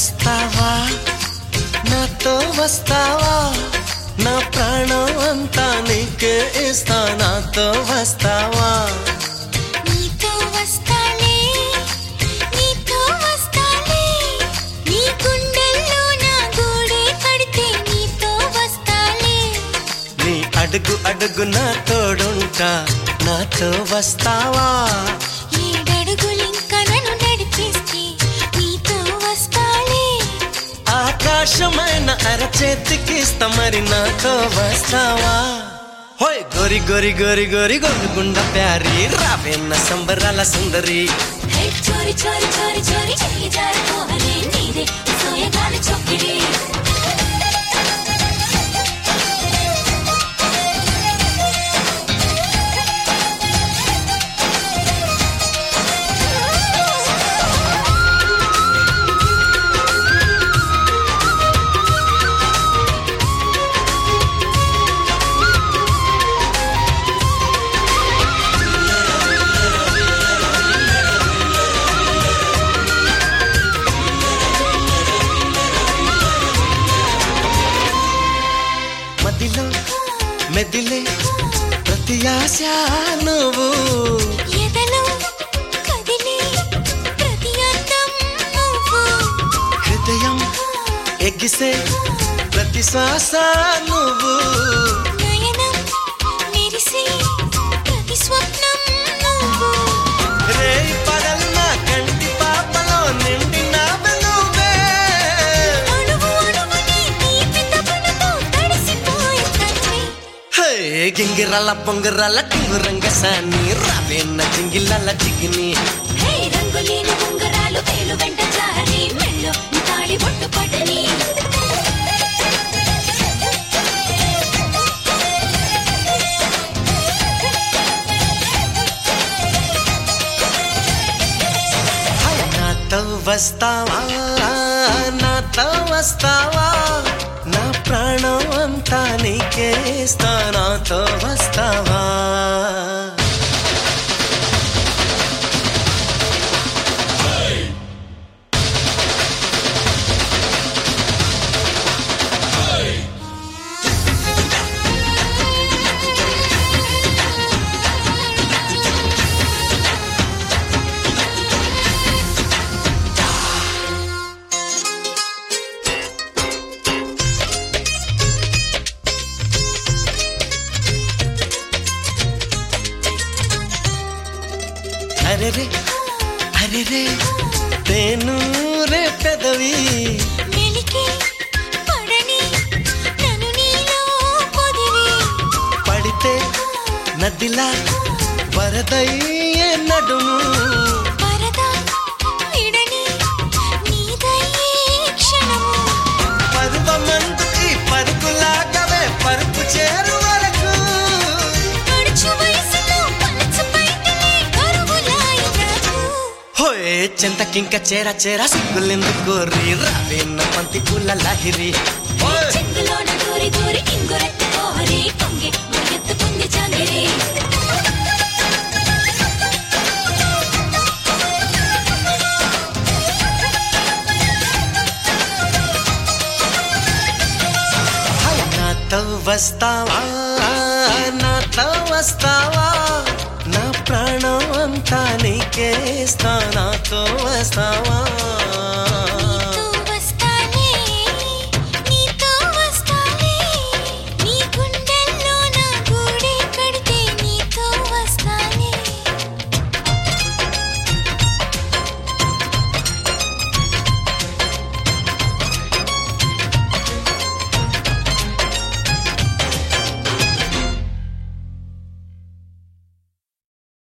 వస్తావా నాతో వస్తావా నా ప్రాణం అంతా నీకే ఇస్తా నాతో వస్తావా నీతో వస్తాలే నీతో వస్తాలే నీ గుండెల్లో నా గూడే కడితే నీతో వస్తాలే నీ అడుగు అడుగు నా తోడుంటా నాతో వస్తావా ఏడడుగులింక నన్ను నడిపిస్తే నీతో వస్తాలే ఆకాశమైన అరచేతికి ఇస్తా మరి నాతో వస్తావా హోయ్ గోరి గోరి గోరి గోరి గొరుగుండ ప్యారి రావేన్న సంబరాల సుందరి హే చోరి చోరి చోరి చోరి చెయ్యి జారిపోవలే నీదే సోయగాలి చొక్కిడి మదిలో మెదిలే ప్రతి ఆశ నువ్వు ఎదలో కదిలే ప్రతి అందం నువ్వు హృదయం ఎగిసే ప్రతి శ్వాస నువ్వు నయనం మెరిసే ప్రతి స్వప్నం నువ్వు రే పగలు నా కంటి పాపలో నిండిన నువ్వే అణువు అణువుని తీపి తపనతో తడిసిపోయే తన్వి హే గింగిరాల పొంగరాల టింగురంగ సాని రావేన్న జింగిలాల జిగిని హే రంగులేని ఉంగరాలు వేలు వెంట జారి మెళ్ళో నీ తాళి బొట్టు పడని హై, నాతో వస్తావా నాతో వస్తావా నా ప్రాణం అంతా నీకే ఇస్తా నాతో వస్తావా అరే రే అరే రే తేను రే పెదవి మెలికి పడని నన్ను నీలో పొదివి పడితే నదిలా వరదయ్యే నడుము పరదా విడని నీదయ్యే క్షణము పరువమందు ఈ పరుగులాగవే పరుపు చేరు వరకు నడుచు వయసులో పలచు పైటలే కరువులాయ నాకు హోయే చింతకింక చేర చేర సిగ్గులెందుకు రీ రావేన్న పంతి పూల లాహిరి ఓయ్! చెంగులోన దూరి దూరి ఇంగురెత్తి పోహరి పొంగి మురిగెత్తుకుంది చంగిరి హై, నాతో వస్తావా నాతో వస్తావా నా ప్రాణం అంతా నీకే ఇస్తా నాతో వస్తావా